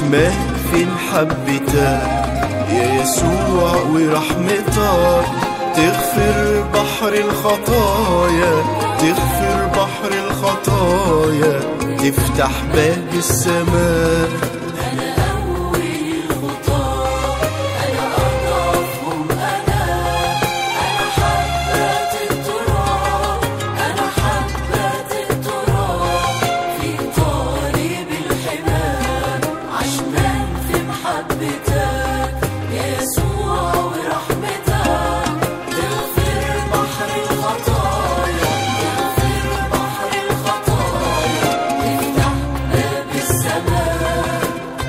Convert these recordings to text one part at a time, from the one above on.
ما في حبتك يا يسوع ورحمتك تغفر بحر الخطايا تغفر بحر الخطايا تفتح باب السماء أنا أول الخطاة أنا أضعفهم أنا أنا حبات التراب أنا حبات التراب في طالب الحمام عشمان في محبتك يا يسوع ورحمتك تغفر بحر الخطايا تغفر بحر الخطايا تفتح باب السماء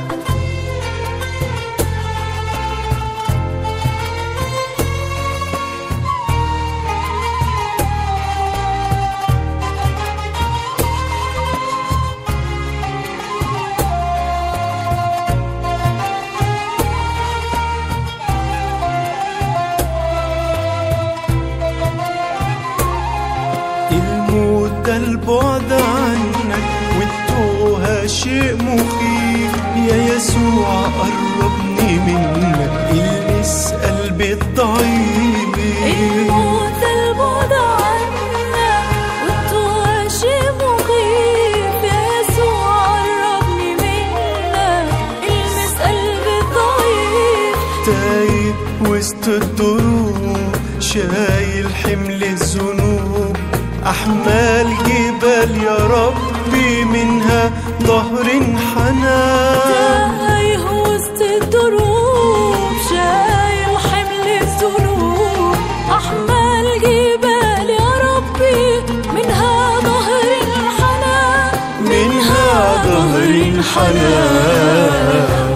الموت ده البعد عنك والتوهة شيء مخيف يا يسوع قربني منك المس قلبي الضعيف الموت البعد عنا والتوه شيء مخيف يا يسوع قربني منك المس قلبي الضعيف تايه وسط الدروب شايل حمل الذنوب أحمال جبال يا ربي منها ظهر حنان تايه وسط الدروب شايل حمل الذنوب أحمال جبال يا ربي منها ظهر الحنان منها ظهر الحنان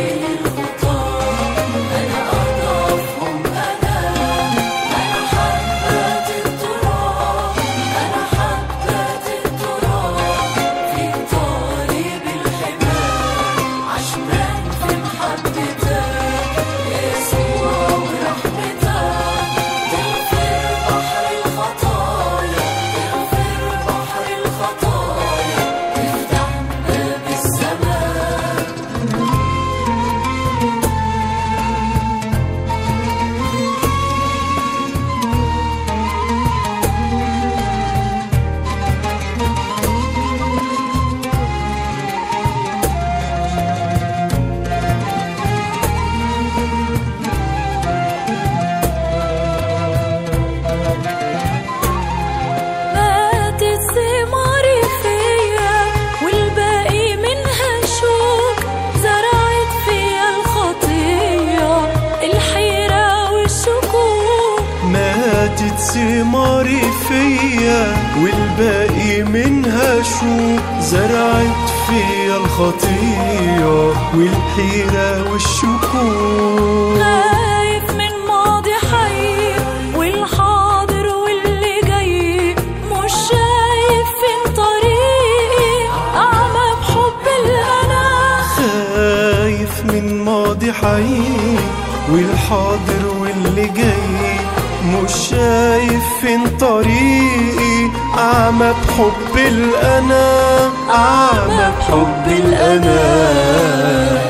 الخطايا افتح باب السماء ماتت ثماري فيا والباقي منها شوك زرعت فيا الخطية الحيرة والشكوك ماتت ثماري فيا والباقي منها شو زرعت فيا الخطية والحيرة والشكوك خايف من ماضي حي والحاضر واللي جاي مش شايف فين طريقي أعمى بحب الأنا خايف من ماضي حقيقي والحاضر واللي جاي مش شايف فين طريقي أعمى بحب الأنا أعمى بحب الأنا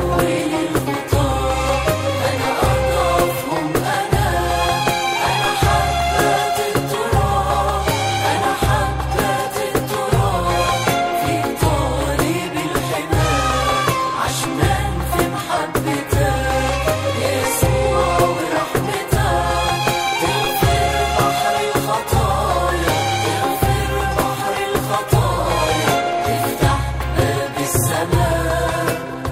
افتح باب السماء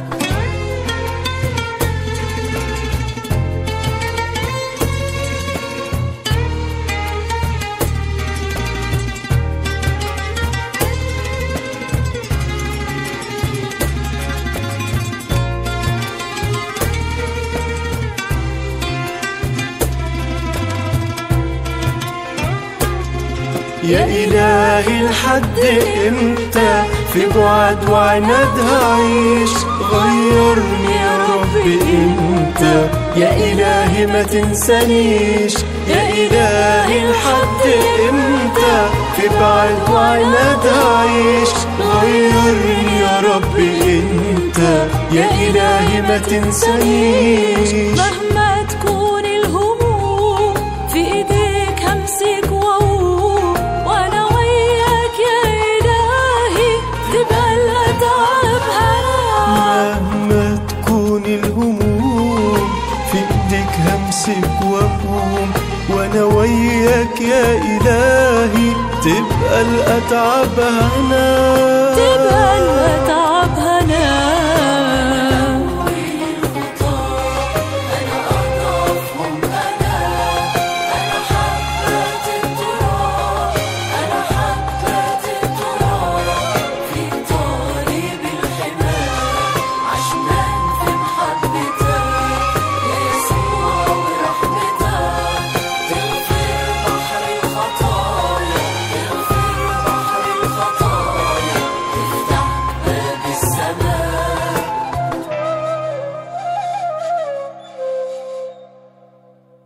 يا إلهي لحد إمتى في بعد وعناد هعيش غيرني يا رب إمتى يا إلهي ما تنسانيش يا إلهي لحد إمتى في بعد وعناد هعيش غيرني يا رب إمتى يا إلهي ما تنسانيش مهما تكون الهموم في ايديك همسك واقوم وانا وياك يا الهي تبقى الاتعاب هنا مهما تكون الهموم في ايديك همسك واقوم وانا وياك يا الهي تبقى الاتعاب هنا تبقى الاتعاب